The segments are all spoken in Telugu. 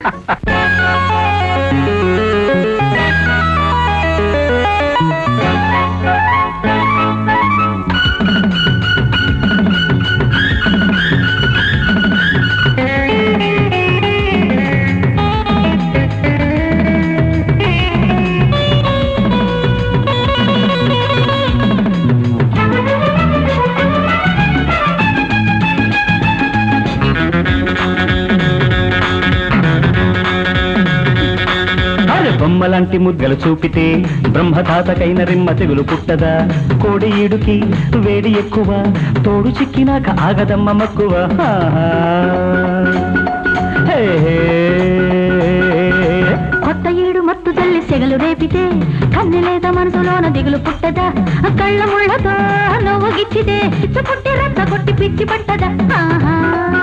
అరే బొమ్మలాంటి ముద్దలు చూపితే బ్రహ్మతాతకైన రిమ్మ తెగులు పుట్టదా కోడి ఈడుకి వేడి ఎక్కువ తోడు చిక్కినాక ఆగదమ్మ మక్కువ ఆహా. హే, హే. కొత్త ఈడు మత్తు తల్లి సెగలు రేపితే కన్నెలేద మనసులోన దిగులు పుట్టదా కళ్ళ ముళ్ళతో నువ్వు గిచ్చితే పిచ్చ పుట్టి రచ్చ కొట్టి పిచ్చి పట్టదా ఆహా.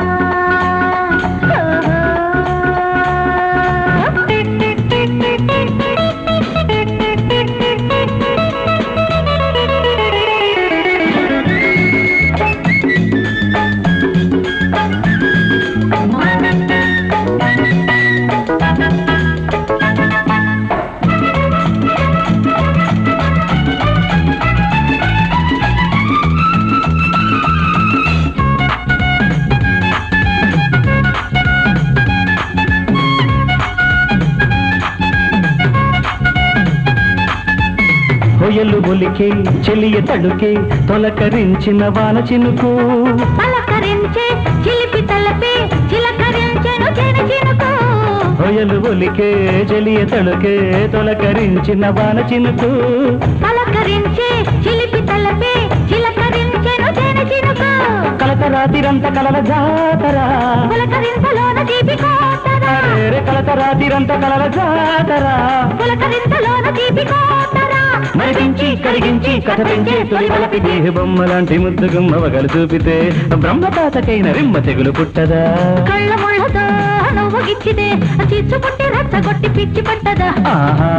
హొయలు ఒలికే చెలియ తడుకే తొలకరించిన వాన చినుకు పలకరించే చిలిపి తలపే చిలకరించెను చెను చినుకు హొయలు ఒలికే చెలియ తడుకే తొలకరించిన వాన చినుకు పలకరించే చిలిపి తలపే చిలకరించెను చెను చినుకు కలత రాతిరంత కలల జాతరా పులకరింతలోన దీపి కోతరా రే కలత రాతిరంత కలల జాతరా పులకరింతలోన దీపి కోతరా మరిపించి కరిగించి కథ పెంచే తొలి వలపి దేహ బొమ్మలాంటి ముద్దు గుమ్మవగలు చూపితే బ్రహ్మతాతకైన రిమ్మ తెగులు పుట్టదా కళ్ళ ముళ్ళతో నువ్వు గిచ్చితే చిచ్చు పుట్టి రచ్చ కొట్టి పిచ్చి పట్టదా ఆహా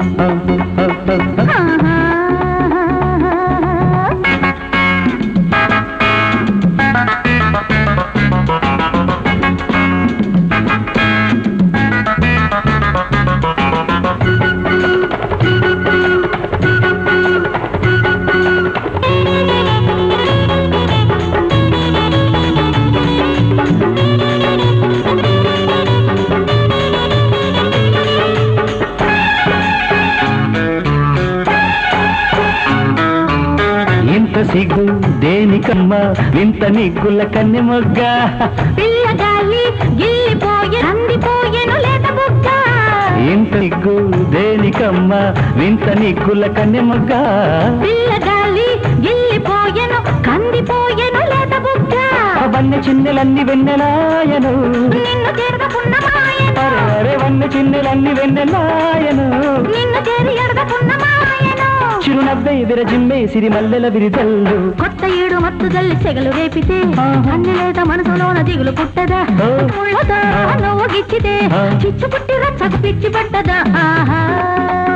ఆహా. ఇంత సిగ్గు దేనికమ్మా వింత నిగ్గుల కన్నె మొగ్గ పిల్లగాలి గిల్లిపోయే అందిపోయేను లేత బుగ్గ ఇంత నిగ్గు దేనికమ్మా వింత నిగ్గుల కన్నె మొగ్గ పిల్లగాలి గిల్లిపోయెను కందిపోయెను లేత బుగ్గ వన్నె చిన్నెలన్నీ వెన్నెలాయను నిన్ను చేరదకున్న మాయను అరే అరే వన్నె చిన్నెలన్నీ వెన్నెలాయను నిన్ను చేరి ఎడదకున్న మాయను చిరునవ్వే విరజిమ్మే సిరి మల్లెల విరిజల్లు కొత్త ఏడు మత్తు జల్లి సెగలు రేపితే ఆహా. అన్ని లేత మనసులోన దిగులు పుట్టదా ఓ. ముళ్ళతో ఆ. నువ్వు గిచ్చితే ఆ. చిచ్చు పుట్టి రచ్చకు పిచ్చి పట్టదా ఆహా